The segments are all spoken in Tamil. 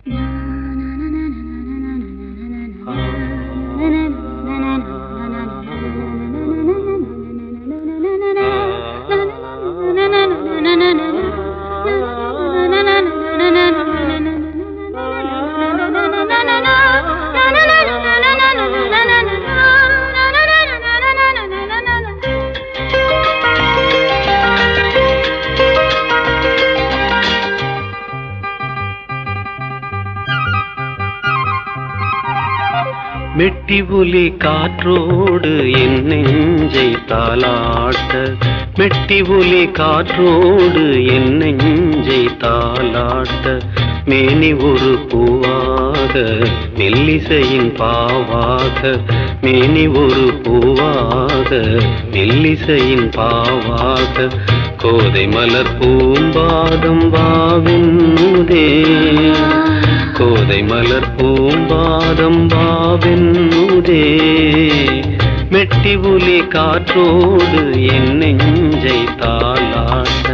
மெட்டி ஒலி காற்றோடு என் நெஞ்சை தாளாட்ட மெட்டி ஒலி காற்றோடு என் நெஞ்சை தாளாட்ட மேனி ஒரு பூவாக மெல்லிசையின் பாவாக மேனி ஒரு பூவாக மெல்லிசையின் பாவாக கோதை மலர் பூம்பாதம் வாவின்முதே கோதை மலர் பூம்பாதம் பாவென்னுதே மெட்டி ஒலி காற்றோடு என் நெஞ்சை தாளாட்ட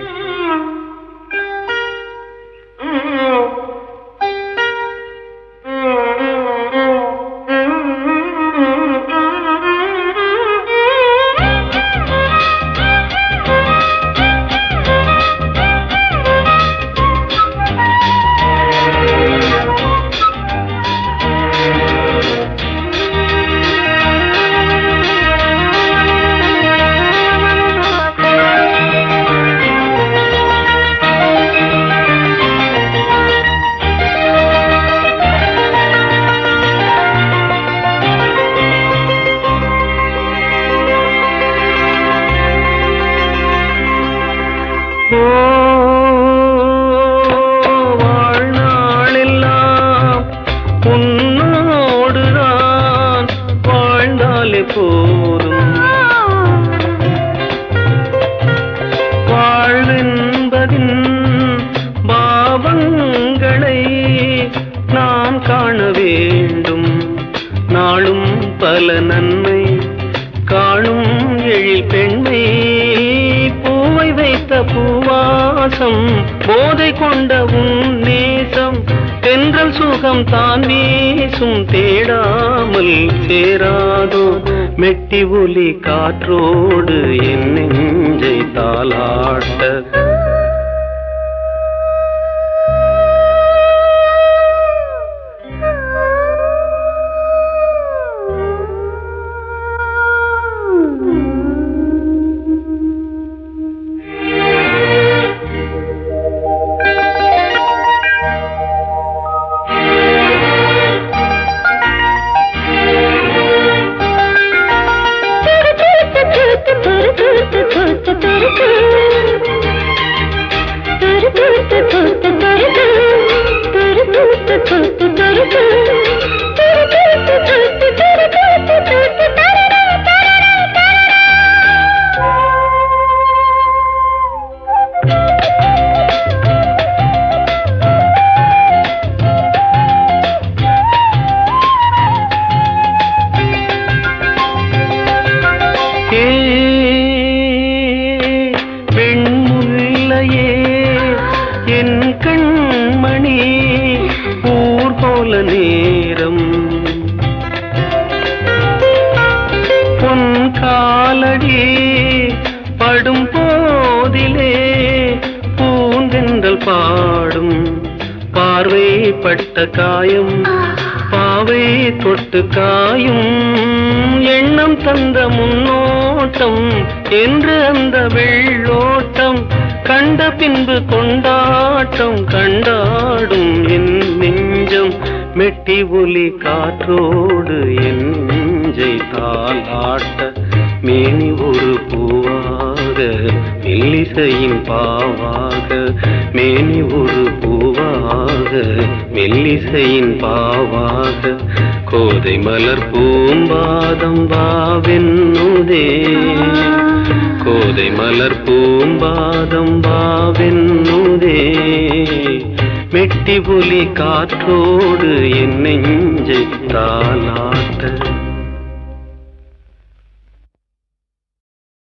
ஓ வாழ்நாளெல்லாம் உன்னோடுதான் வாழ்ந்தாலே போதும் வாழ்வென்பதின் பாவங்களை நாம் காண வேண்டும் நாளும் பல நன்மை காணும் எழில் பெண்மை பூவை வைத்த பூவாசம் போதை கொண்ட உன் நேசம் தென்றல் சுகம் தான் வீசும் தேடாமல் சேராதோ மெட்டி ஒலி காற்றோடு என் நெஞ்சை தாளாட்ட ஏ பெண்முல்லையே என் கண்மணி ஊர் போல நேரம் பொன் காலடி படும் போதிலே பூந்தென்றல் பாடும் பார்வை பட்ட காயம் பாவை தொட்டு காயும் எண்ணம் தந்த முன்னோட்டம் என்று அந்த வெள்ளோட்டம் கண்ட பின்பு கொண்டாட்டம் கண்டாடும் என் நெஞ்சம் மெட்டி ஒலி காற்றோடு என் நெஞ்சை தாளாட்ட மேனி ஒரு பூவாக மெல்லிசையின் பாவாக மேனி ஒரு பூவாக மெல்லிசையின் பாவாக கோதை மலர் பூம்பாதம் வாவென்னுதே கோதை மலர் பூம்பாதம் வாவென்னுதே மெட்டி புலி காற்றோடு என் நெஞ்சை தாளாட்ட